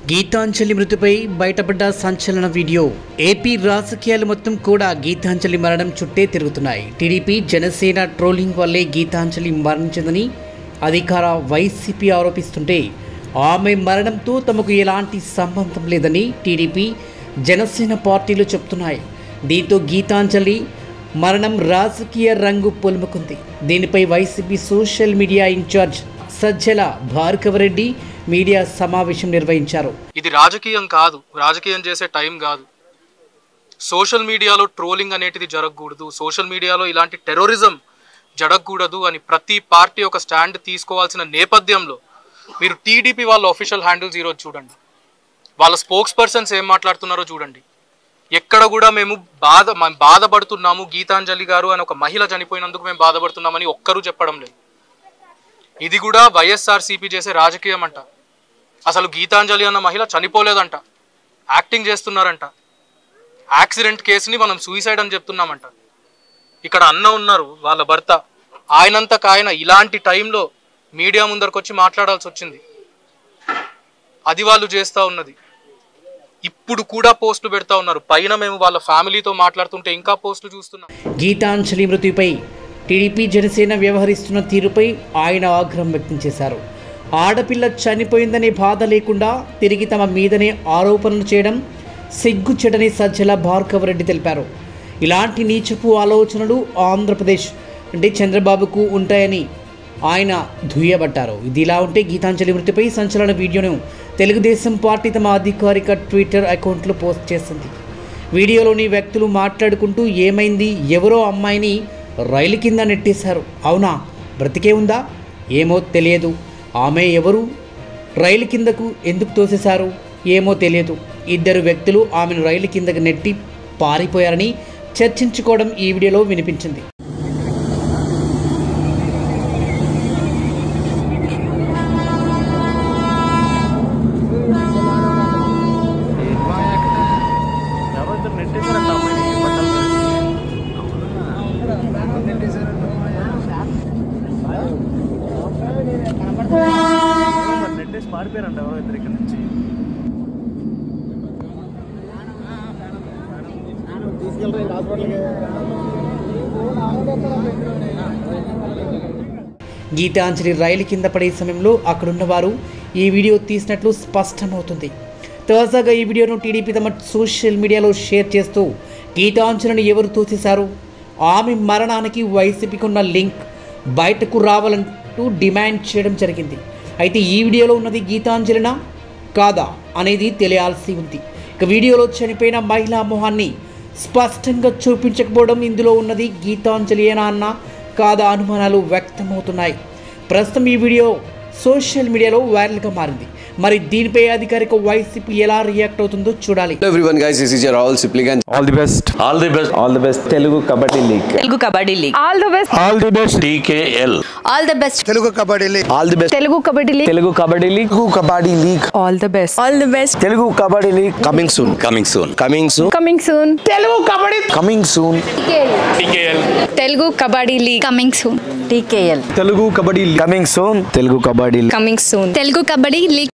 గీతాంజలి మృతిపై బయటపడ్డ సంచలన వీడియో ఏపీ రాజకీయాలు మొత్తం కూడా గీతాంజలి మరణం చుట్టే తిరుగుతున్నాయి టీడీపీ జనసేన ట్రోలింగ్ వల్లే గీతాంజలి మరణించిందని అధికార వైసీపీ ఆరోపిస్తుంటే ఆమె మరణంతో తమకు ఎలాంటి సంబంధం లేదని టీడీపీ జనసేన పార్టీలు చెప్తున్నాయి దీంతో గీతాంజలి మరణం రాజకీయ రంగు పొలుముకుంది దీనిపై YCP social media incharge Sajjala Bhargav Reddy media సమావేశం నిర్వహించారు ఇది రాజకీయం కాదు రాజకీయం చేసే టైం కాదు సోషల్ మీడియాలో ట్రోలింగ్ అనేటిది జరగకూడదు సోషల్ మీడియాలో ఇలాంటి టెర్రరిజం జరగకూడదు అని ప్రతి పార్టీ ఒక స్టాండ్ తీసుకోవాల్సిన నేపథ్యంలో మీరు టీడీపీ వాళ్ళ ఒఫీషియల్ హ్యాండిల్స్ ఈరోజు చూడండి వాళ్ళ స్పోక్స్ పర్సన్స్ ఏం మాట్లాడుతున్నారో చూడండి ఎక్కడ కూడా మేము బాధ మేము బాధపడుతున్నాము గీతాంజలి గారు అని ఒక మహిళ చనిపోయినందుకు మేము బాధపడుతున్నామని ఒక్కరూ చెప్పడం లేదు ఇది కూడా వైఎస్ఆర్సీపీ చేసే రాజకీయం అంట అసలు గీతాంజలి అన్న మహిళ చనిపోలేదంట యాక్టింగ్ చేస్తున్నారంట యాక్సిడెంట్ కేసుని మనం సూసైడ్ అని చెప్తున్నామంట ఇక్కడ అన్న ఉన్నారు వాళ్ళ భర్త ఆయనంతకు ఆయన ఇలాంటి టైంలో మీడియా ముందరకు వచ్చి మాట్లాడాల్సి వచ్చింది అది వాళ్ళు చేస్తూ ఉన్నది ఇప్పుడు కూడా పోస్టులు పెడతా ఉన్నారు పైన మేము వాళ్ళ ఫ్యామిలీతో మాట్లాడుతుంటే ఇంకా పోస్టులు చూస్తున్నాం గీతాంజలి మృతిపై టీడీపీ జనసేన వ్యవహరిస్తున్న తీరుపై ఆయన ఆగ్రహం వ్యక్తం చేశారు ఆడపిల్ల చనిపోయిందనే బాధ లేకుండా తిరిగి తమ మీదనే ఆరోపణలు చేయడం సిగ్గుచెడని సజ్జల భార్గవరెడ్డి తెలిపారు ఇలాంటి నీచపు ఆలోచనలు ఆంధ్రప్రదేశ్ అంటే చంద్రబాబుకు ఉంటాయని ఆయన దుయ్యబట్టారు ఇది ఇలా ఉంటే గీతాంజలి మృతిపై సంచలన వీడియోను తెలుగుదేశం పార్టీ తమ అధికారిక ట్విట్టర్ అకౌంట్లో పోస్ట్ చేసింది వీడియోలోని వ్యక్తులు మాట్లాడుకుంటూ ఏమైంది ఎవరో అమ్మాయిని రైలు కింద నెట్టేశారు అవునా బ్రతికే ఉందా ఏమో తెలియదు ఆమె ఎవరు రైలు కిందకు ఎందుకు తోసేశారు ఏమో తెలియదు ఇద్దరు వ్యక్తులు ఆమెను రైలు కిందకు నెట్టి పారిపోయారని చర్చించుకోవడం ఈ వీడియోలో వినిపించింది ఎవరితో నెట్టేశారంట అమ్మాయిని బట్టలు మరి నెట్టేసి పారిపోయారంట ఎవరో ఇద్దరు ఇక్కడ నుంచి గీతాంజలి రైలు కింద పడే సమయంలో అక్కడున్న వారు ఈ వీడియో తీసినట్లు స్పష్టమవుతుంది తాజాగా ఈ వీడియోను టీడీపీ తమ సోషల్ మీడియాలో షేర్ చేస్తూ గీతాంజలిని ఎవరు తోసేశారు ఆమె మరణానికి వైసీపీకి ఉన్న లింక్ బయటకు రావాలంటూ డిమాండ్ చేయడం జరిగింది అయితే ఈ వీడియోలో ఉన్నది గీతాంజలినా కాదా అనేది తెలియాల్సి ఉంది ఇక వీడియోలో చనిపోయిన మహిళా మొహాన్ని స్పష్టంగా చూపించకపోవడం ఇందులో ఉన్నది గీతాంజలియేనా అన్న కాదా అనుమానాలు వ్యక్తమవుతున్నాయి ప్రస్తుతం ఈ వీడియో సోషల్ మీడియాలో వైరల్గా మారింది మరి దీనిపై అధికారిక వైసీపీ ఎలా రియాక్ట్ అవుతుందో చూడాలి Hello everyone guys, this is your Rahul Sipligan. All the best all the best all the best Telugu Kabaddi league Telugu Kabaddi league all the best all the best TKL all the best Telugu Kabaddi League. All the best Telugu Kabaddi league Telugu Kabaddi league Telugu Kabaddi league all the best all the best Telugu Kabaddi league Coming soon. Coming soon Coming soon. Coming soon coming soon Telugu Kabaddi league coming soon TKL Telugu Kabaddi coming soon Telugu Kabaddi coming soon Telugu Kabaddi league